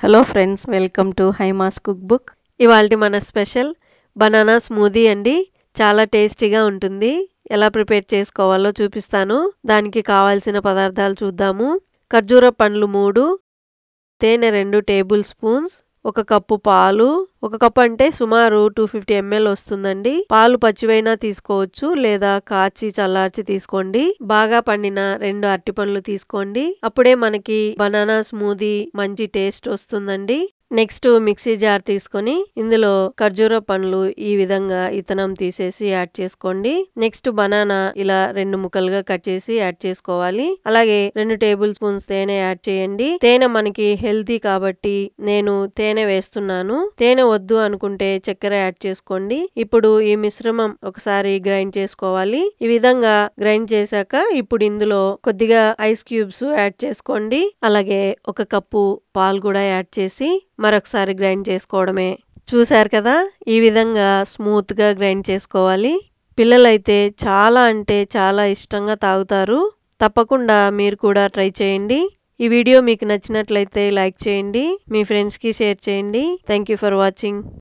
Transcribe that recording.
hello friends welcome to Hyma's cook book ఇవాళ మన special banana smoothie అండి చాలా టేస్టీగా ఉంటుంది ఎలా ప్రిపేర్ చేసుకోవాలో చూపిస్తాను దానికి కావాల్సిన పదార్థాలు చూద్దాము ఖర్జూర పండ్లు మూడు తేనె రెండు టేబుల్ స్పూన్స్ ఒక కప్పు పాలు ఒక కప్ అంటే సుమారు టూ ఫిఫ్టీ ఎంఎల్ వస్తుందండి పాలు పచ్చివైనా తీసుకోవచ్చు లేదా కాచి చల్లార్చి తీసుకోండి బాగా పండిన రెండు అరటి పండ్లు తీసుకోండి అప్పుడే మనకి బనానా స్మూదీ మంచి టేస్ట్ వస్తుందండి నెక్స్ట్ మిక్సీ జార్ తీసుకొని ఇందులో ఖర్జూర పండ్లు ఈ విధంగా ఇతనం తీసేసి యాడ్ చేసుకోండి నెక్స్ట్ బనానా ఇలా రెండు ముక్కలుగా కట్ చేసి యాడ్ చేసుకోవాలి అలాగే రెండు టేబుల్ స్పూన్స్ తేనె యాడ్ చేయండి తేనె మనకి హెల్తీ కాబట్టి నేను తేనె వేస్తున్నాను తేనె వద్దు అనుకుంటే చక్కెర యాడ్ చేసుకోండి ఇప్పుడు ఈ మిశ్రమం ఒకసారి గ్రైండ్ చేసుకోవాలి ఈ విధంగా గ్రైండ్ చేశాక ఇప్పుడు ఇందులో కొద్దిగా ఐస్ క్యూబ్స్ యాడ్ చేసుకోండి అలాగే ఒక కప్పు పాలు కూడా యాడ్ చేసి మరొకసారి గ్రైండ్ చేసుకోవడమే చూశారు కదా ఈ విధంగా స్మూత్ గా గ్రైండ్ చేసుకోవాలి పిల్లలైతే చాలా అంటే చాలా ఇష్టంగా తాగుతారు తప్పకుండా మీరు కూడా ట్రై చేయండి ఈ వీడియో మీకు నచ్చినట్లయితే లైక్ చేయండి మీ ఫ్రెండ్స్కి షేర్ చేయండి థ్యాంక్ యూ ఫర్ వాచింగ్